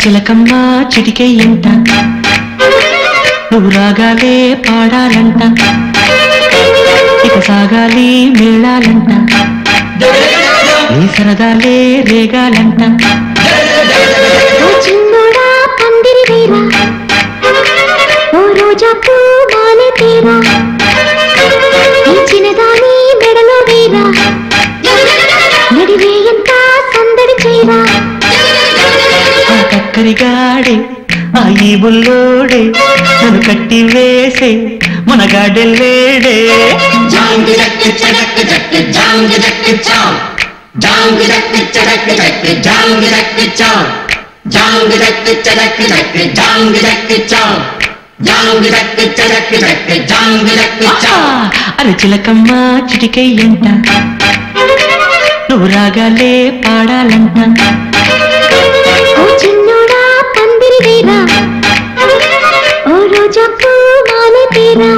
అరచిలకమ్మ చిటికే ఇంట నువ్వు రాగాలే పాడాలంట ఇక సాగాలి మేళాలంట నీ సరదాలే రేగాలంట ఓ చిన్నోడా పందిరి వీరా ఓ రోజా పూ మాలె తీరా ఈ చిన్నదాని మెడలో వీరా నడివే ఎంత సందడి చేరా ఆ కక్కరిగాడే ఆ ఈ బుల్లోడే నన్ను కట్టి వేసే మన గాడెల్లేడే జాంగ్ జక్ చడక్ జక్ జాంగ్ జక్ చావ్ జాంగ్ జక్ చడక్ జక్ జాంగ్ జక్ చావ్ జాంగ్ జక్ చడక్ జక్ జాంగ్ జక్ చావ్ జాంగ్ జక్ చడక్ జక్ జాంగ్ జక్ చావ్ అరే చిలకమ్మ చిటికయ్యంట నువ్వు రాగాలే పాడాలంట ఓ చిన్నోడా పందిరి వీరా ఓ రోజా పూ మాలె తీరా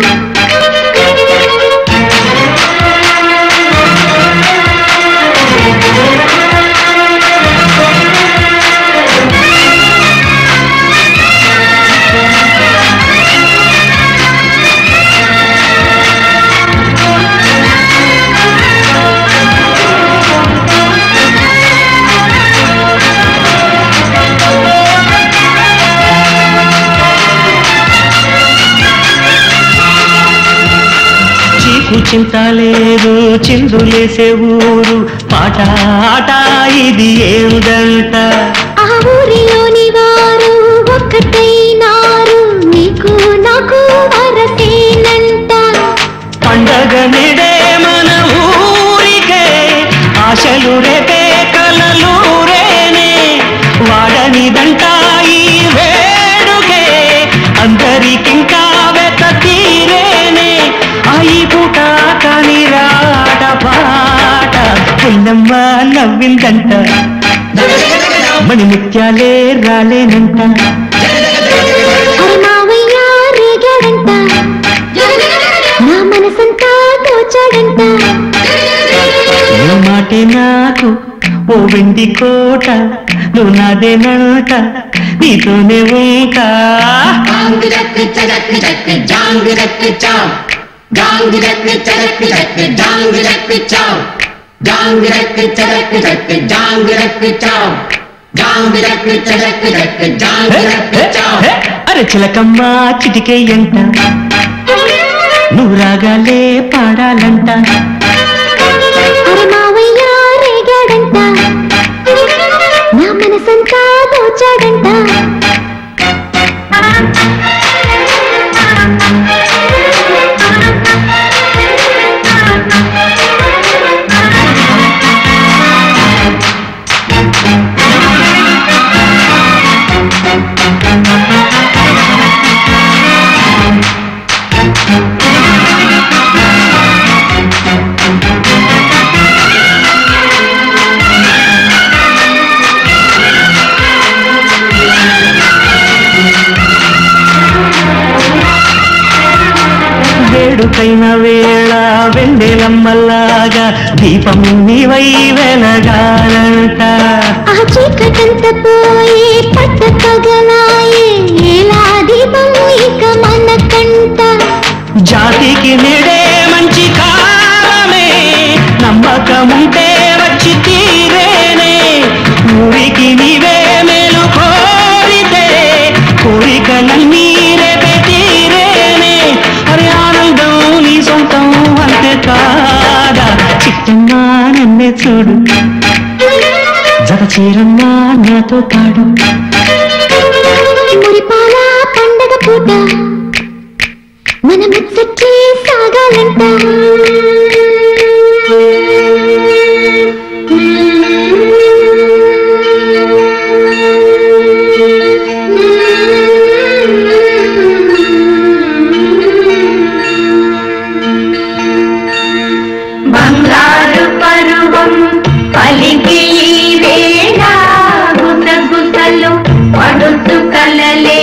చీకు చింత లేదు చిందులేసే ఊరు పాట ఆట ఇది ఏమిదంట ఆ ఊరిలోని వారు ఒక్కటైనారు నీకు నాకు వరసేనంట పండగ నిడే మన ఊరికే ఆశలు రేపే కలలు రేనే వాడనిదంట ఈ వేడుకే అందరికింకా వెత తీరేనే అయి పూట కాని రాట పాట పుల్లమ్మ నవ్విందంట మణి ముత్యాలే రాలేనంట అరే మావయ్య రేగాడంట నా మనసంతా దోచాడంట నీ మాటే నాకు ఓ వెండి కోట నువ్వు నాదేనంట నీతోనే ఉంటా జాంగ్ జక్ చడక్ జక్ జాంగ్ జక్ చావ్ జాంగ్ జక్ చడక్ జక్ జాంగ్ జక్ చావ్ జాంగ్ జక్ చడక్ జక్ జాంగ్ జక్ చావ్ జాంగ్ జక్ చడక్ జక్ జాంగ్ జక్ చావ్ అరే చిలకమ్మ చిటికే ఎంట నువ్వు రాగాలే పాడాలంట అరే మావయ్య రేగాడంట నా మనసంతా దోచాడంట వేడుకైన వేళ వెండెలమ్మల్లాగా దీపం నీవై వెలగాలంట ఆ చీకటంత పోయే పట్ట పగలాయే ఎలా దీపం ఇక మనకంట జాతికి నిడే మంచి కాలమే నమ్మకముంటే వచ్చి తీరేనే ఊరికి నీవే మేలు కోరితే కోరికలన్నీ రేపే తీరేనే అరే ఆనందం నీ సొంతం అంతే కాదా చిట్టమ్మా నన్నే చూడు జత చీరమ్మా నాతో పాడు మురిపాల పండగ పూట మన ముచ్చట్లే సాగాలంట బంగారు పరువం పలికి ఈ వేళ గుసగుసలు పడుతు కలలే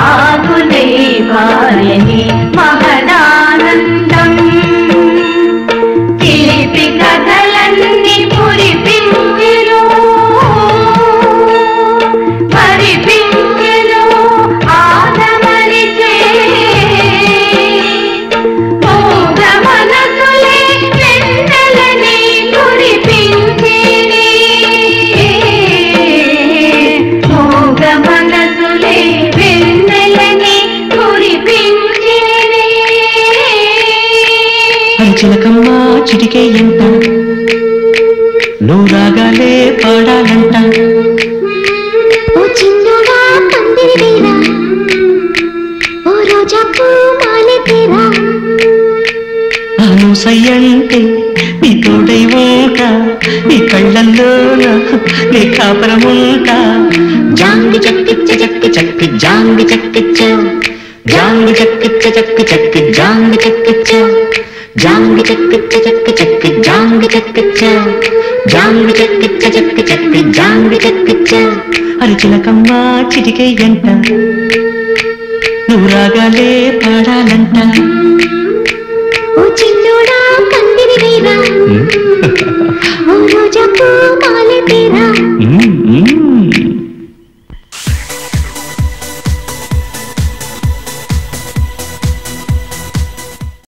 బాగులే వాయని మహదానందం చిటికే ఎంట నువ్వు రాగాలే పాడాలంట ఓ చిన్నోడా పందిరి వేరా ఓ రోజా పూ మాలె తీరా అను సయ్యంటే నీ తోడై ఉంటా నీ కళ్ళల్లోన నీ కాపరముంటా జాంగి చక్కిచ్చ చక్కి చక్కి జాంగి చక్కిచ్చ జాంగి చక్కిచ్చ చక్కి చక్కి జాంగి చక్కిచ్చ జాంగి చక్కిచ్చ చక్కి చక్కి జాంగి చక్కిచ్చ జాంగి చక్కిచ్చ చక్కి చక్కి జాంగి చక్కిచ్చ అరిచిలకమ్మ చిటికే ఎంట నువ్వు రాగాలే పాడాలంట ఓ చిన్నోడా పందిరి వేరా ఓ రోజా